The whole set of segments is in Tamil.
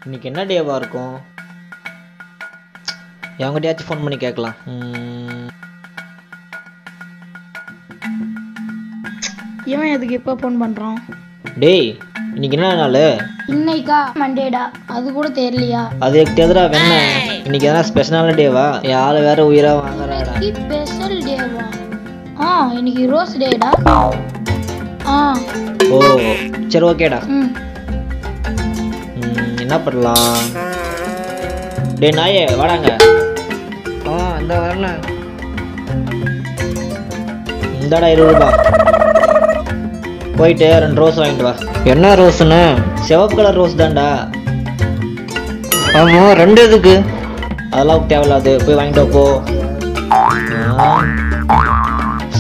இன்னைக்கு என்ன டேவா இருக்கும் எவங்கிட்டயாச்சும் ஃபோன் பண்ணி கேட்கலாம் ம், இவன் எதுக்கு இப்போ ஃபோன் பண்ணுறான் டேய் இன்னைக்கு என்ன நாள் இன்னைக்கா மண்டேடா அது கூட தெரியலையா அது எனக்கு எதிரா வெண்ண இன்னைக்கு எதனா ஸ்பெஷலான டேவா என் ஆள் வேற உயிரா வாங்குறாடா ஸ்பெஷல் டேவா ஆ இன்னைக்கு ரோஸ் டேடா ஆ ஓ சரி ஓகேடா ம் ம், என்ன பண்ணலாம் டேய் நாயே வாடாங்க ஆ இந்த வரல இந்தாடா இருபது ரூபா போயிட்டு ரெண்டு ரோஸ் வாங்கிட்டு வா என்ன ரோஸ்னு சிவப்பு கலர் ரோஸ் தான்டா ஆமா ரெண்டு எதுக்கு அதெல்லாம் தேவையில்லாது போய் வாங்கிட்டு வா, போ ஆ.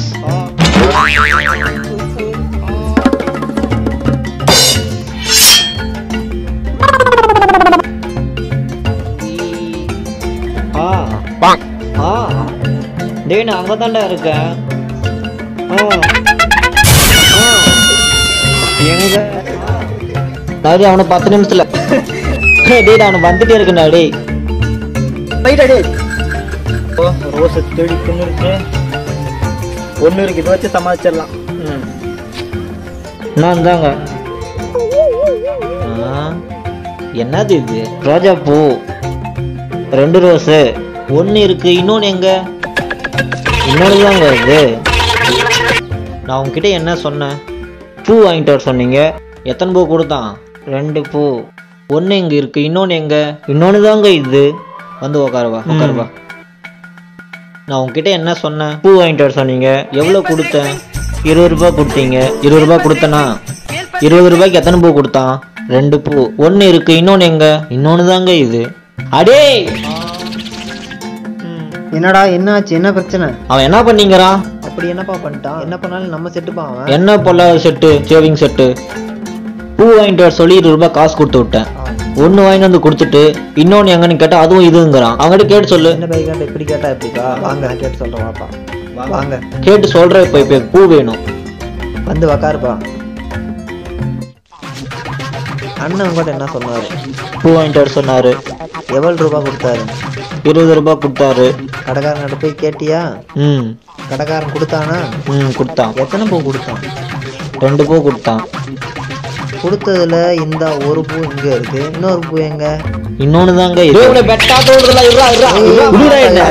ஆ ஆ டேய் நான் அங்கே தான்டா இருக்கேன் ஆ ஆ. எங்க அதாவது அவனை பத்து நிமிஷத்துல டேய் நான் அவனை வந்துட்டே இருக்கேன்டா டேய் போயிட்டா டேய் ஓ ரோஸ் தேடி தின்னு இருக்கு ஒன்று இருக்கு இதை வச்சு சமாளிச்சிடலாம் ம் நான் தாங்க ஆ, என்னது இது ரோஜா பூ ரெண்டு ரோஸு ஒன்று இருக்கு இன்னொன்று எங்க இன்னொன்று தாங்க இது நான் உங்ககிட்ட என்ன சொன்னேன் பூ வாங்கிட்டு வர சொன்னீங்க எத்தனை பூ கொடுத்தான் ரெண்டு பூ ஒன்று எங்க இருக்கு இன்னொன்று எங்க இன்னொன்று தாங்க இது வந்து உட்காருவா உட்காருவா நான் உங்ககிட்ட என்ன சொன்னேன் பூ வாங்கிட்டு வர சொன்னீங்க எவ்வளோ கொடுத்தேன் இருபது ரூபாய் கொடுத்தீங்க இருபது ரூபாய் கொடுத்தனா இருபது ரூபாய்க்கு எத்தனை பூ கொடுத்தான் ரெண்டு பூ ஒன்று இருக்கு இன்னொன்று எங்க இன்னொன்று தாங்க இது அடே என்னடா என்னாச்சு என்ன பிரச்சனை அவன் என்ன பண்ணீங்கறான் அப்படி என்னப்பா பண்ணிட்டான் என்ன பண்ணாலும் நம்ம செட்டுப்பா அவன் என்ன பொல்லாத செட்டு சேவிங் செட்டு பூ வாங்கிட்டு வர சொல்லி இருபது ரூபாய் காசு கொடுத்து விட்டேன் ஒன்று வாங்கிட்டு வந்து கொடுத்துட்டு இன்னொன்று எங்கன்னு கேட்டால் அதுவும் இதுங்கிறான் அவங்ககிட்ட கேட்டு சொல்லு என்ன பை கேட்ட இப்படி கேட்டா எப்படிப்பா வாங்க நான் கேட்டு சொல்றேன் வாப்பா வாங்க கேட்டு சொல்கிறேன் இப்போ இப்போ பூ வேணும் வந்து உக்காருப்பா அண்ணன் உங்கள்கிட்ட என்ன சொன்னாரு பூ வாங்கிட்டு வர சொன்னார் எவ்வளவு ரூபாய் கொடுத்தாரு இருபது ரூபாய் கொடுத்தாரு கடைக்காரன்கிட்ட போய் கேட்டியா ம் கடைக்காரன் கொடுத்தானா ம் கொடுத்தான் எத்தனை பூ கொடுத்தான் ரெண்டு பூ கொடுத்தான் கொடுத்ததுல இந்த ஒரு பூ இங்க இருக்கு இன்னொரு பூ எங்க இன்னொன்னு தாங்க இது பெட்டா தோடுதல இருடா இருடா விடுடா என்ன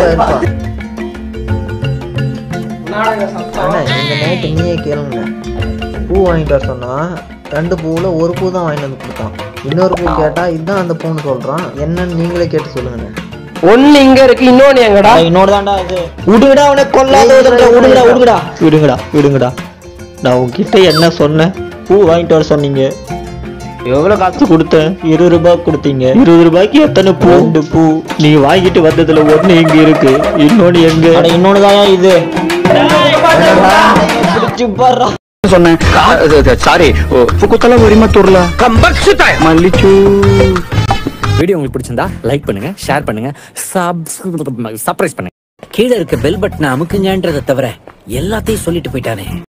அண்ணா இந்த நைட்டு நீயே கேளுங்க பூ வாங்கிட்டு வர சொன்னா ரெண்டு பூவில் ஒரு பூ தான் வாங்கிட்டு வந்து கொடுத்தான் இன்னொரு பூ கேட்டா இதுதான் அந்த பூன்னு சொல்றான் என்னன்னு நீங்களே கேட்டு சொல்லுங்கண்ணே ஒன்னு இங்க இருக்கு இன்னொன்னு எங்கடா டா இன்னொரு தான்டா இது விடுங்கடா அவனை கொல்லாத விடுங்கடா விடுங்கடா விடுங்கடா விடுங்கடா விடுங்கடா நான் உன்கிட்ட என்ன சொன்னேன் பூ வாங்கிட்டு வர சொன்னீங்க எவ்வளவு காசு கொடுத்தேன் இருபது ரூபாய் கொடுத்தீங்க இருபது ரூபாய்க்கு எத்தனை பூ ரெண்டு பூ நீங்க வாங்கிட்டு வந்ததுல ஒண்ணு இங்க இருக்கு இன்னொன்னு எங்க இன்னொன்னு தான் இது பிடிச்சு பாருடா சொன்னேன் சாரி புக்குத்தல உரிமத்தூர்ல மல்லிச்சூ வீடியோ உங்களுக்கு பிடிச்சிருந்தா லைக் பண்ணுங்க ஷேர் பண்ணுங்க சப்ஸ்கிரைப் பண்ணுங்க கீழே இருக்க பெல் பட்டனை அமுக்குங்கன்றதை தவிர எல்லாத்தையும் சொல்லிட்டு போயிட்டானே